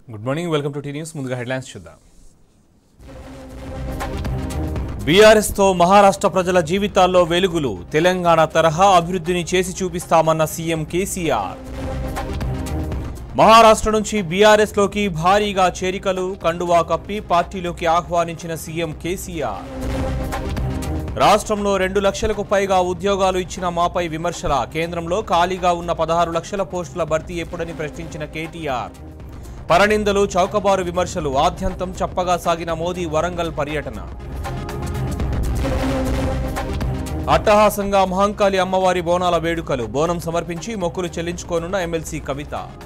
good morning welcome to T news ముందుగా headlines చూద్దాం బీఆర్ఎస్తో మహారాష్ట్ర ప్రజల జీవితాల్లో వెలుగులు తెలంగాణ తరహా అభివృద్ధిని చేసి చూపిస్తామన్న సీఎం కేసీఆర్ మహారాష్ట్ర నుంచి బీఆర్ఎస్లోకి భారీగా చేరికలు కండువా కప్పి పార్టీలోకి ఆహ్వానించిన సీఎం కేసీఆర్ రాష్ట్రంలో రెండు లక్షలకు పైగా ఉద్యోగాలు ఇచ్చిన మాపై విమర్శల కేంద్రంలో ఖాళీగా ఉన్న పదహారు లక్షల పోస్టుల భర్తీ ఎప్పుడని ప్రశ్నించిన కేటీఆర్ పరనిందలు చౌకబారు విమర్శలు ఆద్యంతం చప్పగా సాగిన మోదీ వరంగల్ పర్యటన అట్టహాసంగా మహంకాళి అమ్మవారి బోనాల వేడుకలు బోనం సమర్పించి మొక్కులు చెల్లించుకోనున్న ఎమ్మెల్సీ కవిత